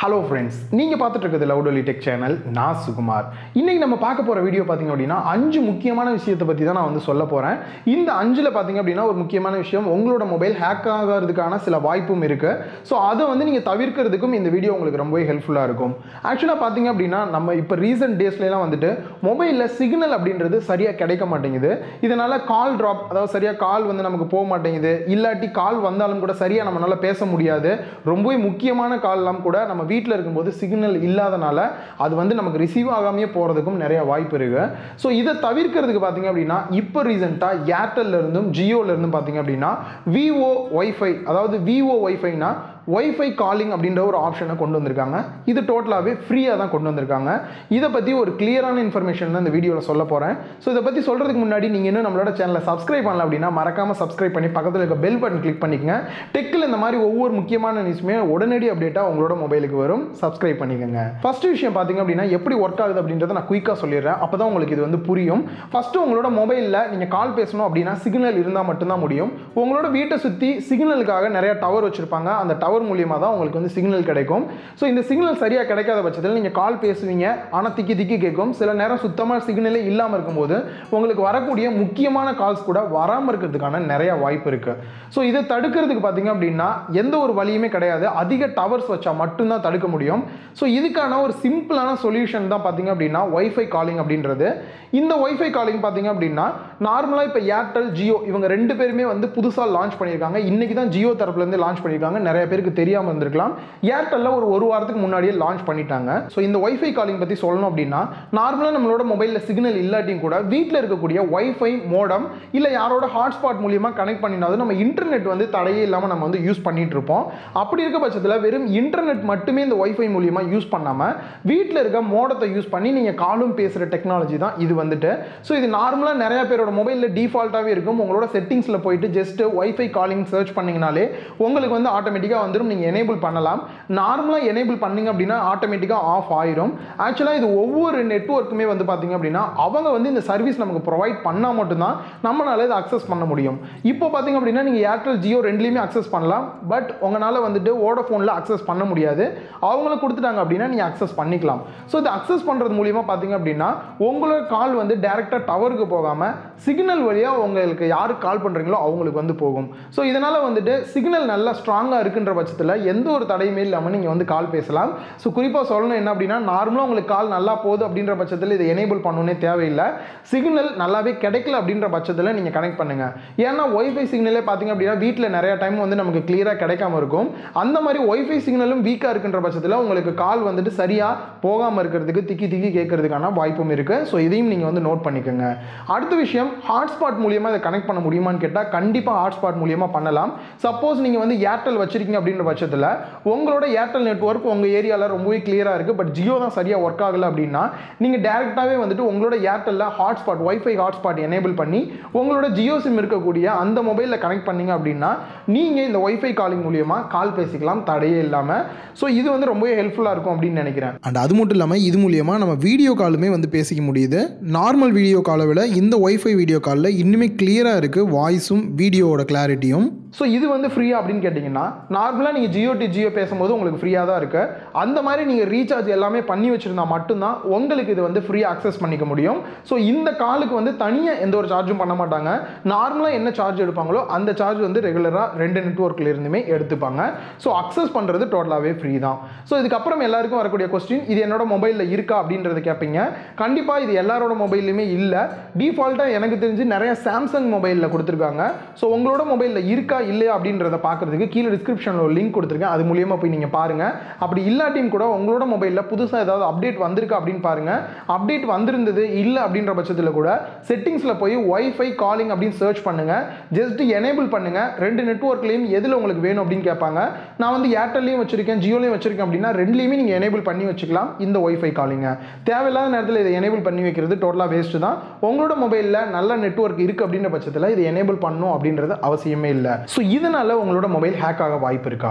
hello friends நீங்கள் பார்த்துட்டு இருக்கிறது லவுடொலி டெக் சேனல் நான் சுகுமார் இன்னைக்கு நம்ம பார்க்க போகிற வீடியோ பார்த்தீங்க அப்படின்னா அஞ்சு முக்கியமான விஷயத்தை பற்றி தான் நான் வந்து சொல்ல போகிறேன் இந்த அஞ்சில் பார்த்தீங்க அப்படின்னா ஒரு முக்கியமான விஷயம் உங்களோட மொபைல் ஹேக் ஆகிறதுக்கான சில வாய்ப்பும் இருக்குது ஸோ அதை வந்து நீங்கள் தவிர்க்கிறதுக்கும் இந்த வீடியோ உங்களுக்கு ரொம்பவே ஹெல்ப்ஃபுல்லாக இருக்கும் ஆக்சுவலாக பார்த்தீங்க அப்படின்னா நம்ம இப்போ ரீசெண்ட் டேஸ்லாம் வந்துட்டு மொபைலில் சிக்னல் அப்படின்றது சரியாக கிடைக்க மாட்டேங்குது இதனால் கால் ட்ராப் அதாவது சரியாக கால் வந்து நமக்கு போக மாட்டேங்குது இல்லாட்டி கால் வந்தாலும் கூட சரியாக நம்மளால பேச முடியாது ரொம்பவே முக்கியமான கால்லாம் கூட நம்ம வீட்டில் இருக்கும்போது சிக்னல் இல்லாதனால அது வந்து நமக்கு ரிசீவ் ஆகாமையே போகிறதுக்கும் நிறைய வாய்ப்பு இருக்கு ஸோ இதை தவிர்க்கிறதுக்கு பார்த்தீங்க அப்படின்னா இப்போ ரீசெண்டாக ஏர்டெல்ல இருந்தும் ஜியோல இருந்தும் பார்த்தீங்க அப்படின்னா விவோ ஒய்ஃபை அதாவது விவோ ஒய்ஃபைனா ஒய்ஃபை காலிங் அப்படின்ற ஒரு ஆப்ஷனை கொண்டு வந்திருக்காங்க இது டோட்டலாகவே ஃப்ரீயாக தான் கொண்டு வந்திருக்காங்க இதை பற்றி ஒரு கிளியரான இன்ஃபர்மேஷன் தான் இந்த வீடியோவில் சொல்ல போகிறேன் ஸோ இதை பற்றி சொல்கிறதுக்கு முன்னாடி நீங்கள் இன்னும் நம்மளோட சேனலை சப்ஸ்கிரைப் பண்ணல அப்படின்னா மறக்காமல் சப்ஸ்கிரைப் பண்ணி பக்கத்தில் இருக்க பெல் பட்டன் கிளிக் பண்ணிக்கங்க டெக்கில் இந்த மாதிரி ஒவ்வொரு முக்கியமான நியூஸுமே உடனடி அப்டேட்டாக உங்களோட மொபைலுக்கு வரும் சப்ஸ்கிரைப் பண்ணிக்கோங்க ஃபர்ஸ்ட் விஷயம் பார்த்தீங்க அப்படின்னா எப்படி ஒர்க் ஆகுது அப்படின்றத நான் குயிக்காக சொல்லிடுறேன் அப்போ தான் உங்களுக்கு இது வந்து புரியும் ஃபஸ்ட்டு உங்களோட மொபைலில் நீங்கள் கால் பேசணும் அப்படின்னா சிக்னல் இருந்தால் மட்டும்தான் முடியும் உங்களோட வீட்டை சுற்றி சிக்னலுக்காக நிறைய டவர் வச்சுருப்பாங்க அந்த டவர் மூலியமாக தான் உங்களுக்கு வந்து சிக்னல் கிடைக்கும் ஸோ இந்த சிக்னல் சரியாக கிடைக்காத பட்சத்தில் நீங்கள் கால் பேசுவீங்க ஆனால் திக்கி திக்கி கேட்கும் சில நேரம் சுத்தமாக சிக்னலே இல்லாமல் இருக்கும்போது உங்களுக்கு வரக்கூடிய முக்கியமான கால்ஸ் கூட வராமல் இருக்கிறதுக்கான நிறைய வாய்ப்பு இருக்குது ஸோ இதை தடுக்கிறதுக்கு பார்த்தீங்க அப்படின்னா எந்த ஒரு வழியுமே கிடையாது அதிக டவர்ஸ் வச்சா மட்டும்தான் தடுக்க முடியும் ஸோ இதுக்கான ஒரு சிம்பிளான சொல்யூஷன் தான் பார்த்தீங்க அப்படின்னா ஒய்ஃபை காலிங் அப்படின்றது இந்த ஒய்ஃபை காலிங் பார்த்தீங்க அப்படின்னா நார்மலாக இப்போ ஏர்டெல் ஜியோ இவங்க ரெண்டு பேருமே வந்து புதுசாக லான்ச் பண்ணியிருக்காங்க இன்னைக்கு தான் ஜியோ தரப்புலேருந்து லான்ச் பண்ணியிருக்காங்க நிறைய பேருக்கு தெரியாமல் இருந்திருக்கலாம் ஏர்டெல்ல ஒரு ஒரு வாரத்துக்கு முன்னாடியே லான்ச் பண்ணிட்டாங்க ஸோ இந்த ஒய்ஃபை காலிங் பற்றி சொல்லணும் அப்படின்னா நார்மலாக நம்மளோட மொபைலில் சிக்னல் இல்லாட்டியும் கூட வீட்டில் இருக்கக்கூடிய ஒய்ஃபை மோடம் இல்லை யாரோட ஹாட்ஸ்பாட் மூலியமாக கனெக்ட் பண்ணினாலும் நம்ம இன்டர்நெட் வந்து தடையே இல்லாமல் நம்ம வந்து யூஸ் பண்ணிட்டு இருப்போம் அப்படி இருக்க பட்சத்தில் வெறும் இன்டர்நெட் மட்டுமே இந்த ஒய்ஃபை மூலியமாக யூஸ் பண்ணாமல் வீட்டில் இருக்க மோடத்தை யூஸ் பண்ணி நீங்கள் காலும் பேசுகிற டெக்னாலஜி தான் இது வந்துட்டு ஸோ இது நார்மலாக நிறைய பேரோட மொபைலில் டிஃபால்ட்டாகவே இருக்கும் உங்களோட செட்டிங்ஸில் போயிட்டு ஜஸ்ட் ஒய்ஃபை காலிங் சர்ச் பண்ணிங்கனாலே உங்களுக்கு வந்து ஆட்டோமேட்டிக்காக வந்துடும் நீங்கள் எனேபிள் பண்ணலாம் நார்மலாக எனேபிள் பண்ணீங்க அப்படின்னா ஆட்டோமேட்டிக்காக ஆஃப் ஆயிரும் ஆக்சுவலாக இது ஒவ்வொரு நெட்ஒர்க்குமே வந்து பார்த்தீங்க அப்படின்னா அவங்க வந்து இந்த சர்வீஸ் நமக்கு ப்ரொவைட் பண்ணால் மட்டும்தான் நம்மளால இதை அக்சஸ் பண்ண முடியும் இப்போ பார்த்தீங்க அப்படின்னா நீங்கள் ஏர்டெல் ஜியோ ரெண்டுலேயுமே அக்சஸ் பண்ணலாம் பட் உங்களால் வந்துட்டு வோடஃபோனில் அக்சஸ் பண்ண முடியாது அவங்கள கொடுத்துட்டாங்க அப்படின்னா நீங்கள் அக்சஸ் பண்ணிக்கலாம் ஸோ இதை அக்சஸ் பண்ணுறது மூலியமாக பார்த்தீங்க அப்படின்னா உங்களோட கால் வந்து டேரெக்டாக டவருக்கு போகாமல் சிக்னல் வழியாக உங்களுக்கு யாருக்கு கால் பண்ணுறீங்களோ அவங்களுக்கு வந்து போகும் ஸோ இதனால் வந்துட்டு சிக்னல் நல்லா ஸ்ட்ராங்காக இருக்குன்ற பட்சத்தில் எந்த ஒரு தடையுமே இல்லாமல் நீங்கள் வந்து கால் பேசலாம் ஸோ குறிப்பாக சொல்லணும் என்ன அப்படின்னா நார்மலாக உங்களுக்கு கால் நல்லா போகுது அப்படின்ற பட்சத்தில் இதை எனேபிள் பண்ணணுன்னே தேவையில்லை சிக்னல் நல்லாவே கிடைக்கல அப்படின்ற பட்சத்தில் நீங்கள் கனெக்ட் பண்ணுங்கள் ஏன்னா ஒய்ஃபை சிக்னலே பார்த்தீங்க அப்படின்னா வீட்டில் நிறைய டைம் வந்து நமக்கு கிளியராக கிடைக்காம இருக்கும் அந்த மாதிரி ஒய்ஃபை சிக்னலும் வீக்காக இருக்குன்ற பட்சத்தில் உங்களுக்கு கால் வந்துட்டு சரியாக போகாமல் இருக்கிறதுக்கு திக்கி திக்கி கேட்கறதுக்கான வாய்ப்பும் இருக்குது ஸோ இதையும் நீங்கள் வந்து நோட் பண்ணிக்கோங்க அடுத்த விஷயம் ஹாட்ஸ்பாட் மூலியமாக இதை கனெக்ட் பண்ண முடியுமான்னு கேட்டால் கண்டிப்பாக ஹாட்ஸ்பாட் மூலியமாக பண்ணலாம் சப்போஸ் நீங்கள் வந்து ஏர்டெல் வச்சிருக்கீங்க அப்படின்ற பட்சத்தில் உங்களோட ஏர்டெல் நெட்ஒர்க் உங்கள் ஏரியாவில் ரொம்பவே கிளியராக இருக்குது பட் ஜியோ தான் சரியாக ஒர்க் ஆகலை அப்படின்னா நீங்கள் டேரெக்டாகவே வந்துட்டு உங்களோட ஏர்டெல்லில் ஹாட்ஸ்பாட் ஒய்ஃபை ஹாட்ஸ்பாட் எனேபிள் பண்ணி உங்களோட ஜியோ சிம் இருக்கக்கூடிய அந்த மொபைலில் கனெக்ட் பண்ணீங்க அப்படின்னா நீங்கள் இந்த ஒய்ஃபை காலிங் மூலியமாக கால் பேசிக்கலாம் தடையே இல்லாமல் ஸோ இது வந்து ரொம்பவே ஹெல்ப்ஃபுல்லாக இருக்கும் அப்படின்னு நினைக்கிறேன் அண்ட் அது மட்டும் இல்லாமல் இது மூலியமாக நம்ம வீடியோ காலுமே வந்து பேசிக்க முடியுது நார்மல் வீடியோ காலை விட இந்த ஒய்ஃபை வீடியோ காலில் இன்னுமே கிளியராக இருக்குது வாய்ஸும் வீடியோவோட கிளாரிட்டியும் ஸோ இது வந்து ஃப்ரீயா அப்படின்னு கேட்டிங்கன்னா நார்மலாக நீங்கள் ஜியோ டி ஜியோ பேசும்போது உங்களுக்கு ஃப்ரீயாக தான் இருக்குது அந்த மாதிரி நீங்கள் ரீசார்ஜ் எல்லாமே பண்ணி வச்சுருந்தா மட்டும்தான் உங்களுக்கு இது வந்து ஃப்ரீயாக அக்சஸ் பண்ணிக்க முடியும் ஸோ இந்த காலுக்கு வந்து தனியாக எந்த ஒரு சார்ஜும் பண்ண மாட்டாங்க நார்மலாக என்ன சார்ஜ் எடுப்பாங்களோ அந்த சார்ஜ் வந்து ரெகுலராக ரெண்டு நெட்ஒர்க்கில் இருந்துமே எடுத்துப்பாங்க ஸோ அக்சஸ் பண்ணுறது டோட்டலாகவே ஃப்ரீ தான் ஸோ இதுக்கப்புறம் எல்லாருக்கும் வரக்கூடிய கொஸ்டின் இது என்னோட மொபைலில் இருக்கா அப்படின்றது கேட்பீங்க கண்டிப்பாக இது எல்லாரோட மொபைல்லையுமே இல்லை டிஃபால்ட்டாக எனக்கு தெரிஞ்சு நிறைய சாம்சங் மொபைலில் கொடுத்துருக்காங்க ஸோ உங்களோட மொபைலில் இருக்கா இல்லையா அப்படின்றத பார்க்குறதுக்கு கீழே டிஸ்கிரிப்ஷனில் ஒரு லிங்க் கொடுத்துருக்கேன் அது மூலியமாக போய் நீங்கள் பாருங்கள் அப்படி இல்லாட்டியும் கூட உங்களோட மொபைலில் புதுசாக ஏதாவது அப்டேட் வந்திருக்கா அப்படின்னு பாருங்கள் அப்டேட் வந்திருந்தது இல்லை அப்படின்ற பட்சத்தில் கூட செட்டிங்ஸில் போய் ஒய்ஃபை காலிங் அப்படின்னு சர்ச் பண்ணுங்கள் ஜஸ்ட் எனேபிள் பண்ணுங்கள் ரெண்டு நெட்ஒர்க்லேயும் எதில் உங்களுக்கு வேணும் அப்படின்னு கேட்பாங்க நான் வந்து ஏர்டெல்லையும் வச்சிருக்கேன் ஜியோலையும் வச்சிருக்கேன் அப்படின்னா ரெண்டுலேயுமே நீங்கள் எனேபிள் பண்ணி வச்சுக்கலாம் இந்த ஒய்ஃபை காலிங்க தேவையில்லாத நேரத்தில் இதை எனேபிள் பண்ணி வைக்கிறது டோட்டலாக வேஸ்ட்டு தான் உங்களோட மொபைலில் நல்ல நெட்ஒர்க் இருக்குது அப்படின்ற பட்சத்தில் இதை எனேபிள் பண்ணணும் அப்படின்றது அவசியமே இல்லை ஸோ இதனால் உங்களோட மொபைல் ஹேக் ஆக வாய்ப்பு இருக்கா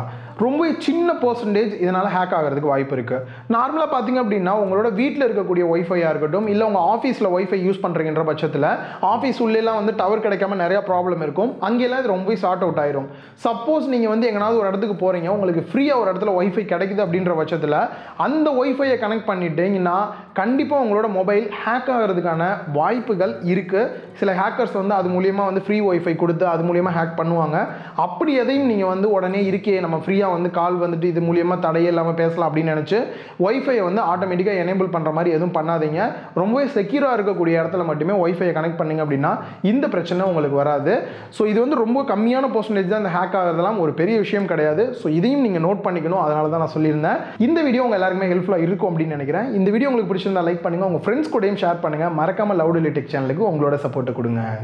ரொம்ப சின்ன பர்சன்டேஜ் இதனால் ஹேக் ஆகிறதுக்கு வாய்ப்பு இருக்குது நார்மலாக பார்த்தீங்க அப்படின்னா உங்களோட வீட்டில் இருக்கக்கூடிய ஒய்ஃபையாக இருக்கட்டும் இல்லை உங்கள் ஆஃபீஸில் ஒய்ஃபை யூஸ் பண்ணுறீங்கன்ற பட்சத்தில் ஆஃபீஸ் உள்ளேலாம் வந்து டவர் கிடைக்காம நிறையா ப்ராப்ளம் இருக்கும் அங்கெல்லாம் இது ரொம்ப ஷார்ட் அவுட் ஆயிரும் சப்போஸ் நீங்கள் வந்து எங்கேனாவது ஒரு இடத்துக்கு போகிறீங்க உங்களுக்கு ஃப்ரீயாக ஒரு இடத்துல ஒய்ஃபை கிடைக்குது அப்படின்ற பட்சத்தில் அந்த ஒய்ஃபையை கனெக்ட் பண்ணிட்டீங்கன்னா கண்டிப்பாக உங்களோட மொபைல் ஹேக் ஆகிறதுக்கான வாய்ப்புகள் இருக்குது சில ஹேக்கர்ஸ் வந்து அது மூலியமாக வந்து ஃப்ரீ ஒய்ஃபை கொடுத்து அது மூலியமாக ஹேக் பண்ணுவாங்க அப்படி எதையும் நீங்கள் வந்து உடனே இருக்கே நம்ம ஃப்ரீயாக வந்து கால் வந்துட்டு இது மூலியமாக தடையே இல்லாமல் பேசலாம் அப்படின்னு நினச்சி ஒய்ஃபையை வந்து ஆட்டோமேட்டிக்காக எனேபிள் பண்ணுற மாதிரி எதுவும் பண்ணாதீங்க ரொம்பவே செக்யூராக இருக்கக்கூடிய இடத்துல மட்டுமே ஒய்ஃபையை கனெக்ட் பண்ணீங்க அப்படின்னா இந்த பிரச்சனை உங்களுக்கு வராது ஸோ இது வந்து ரொம்ப கம்மியான பர்சன்டேஜ் தான் இந்த ஹேக் ஆகிறதுலாம் ஒரு பெரிய விஷயம் கிடையாது ஸோ இதையும் நீங்கள் நோட் பண்ணிக்கணும் அதனால தான் நான் சொல்லியிருந்தேன் இந்த வீடியோ உங்கள் எல்லாருக்குமே ஹெல்ப்ஃபுல்லாக இருக்கும் அப்படின்னு நினைக்கிறேன் இந்த வீடியோ உங்களுக்கு பிடிச்சிருந்தா லைக் பண்ணுங்கள் உங்கள் ஃப்ரெண்ட்ஸ் கூடயும் ஷேர் பண்ணுங்கள் மறக்காமல் லவுட் டெக் சேனலுக்கு உங்களோட சப்போர்ட்டை கொடுங்க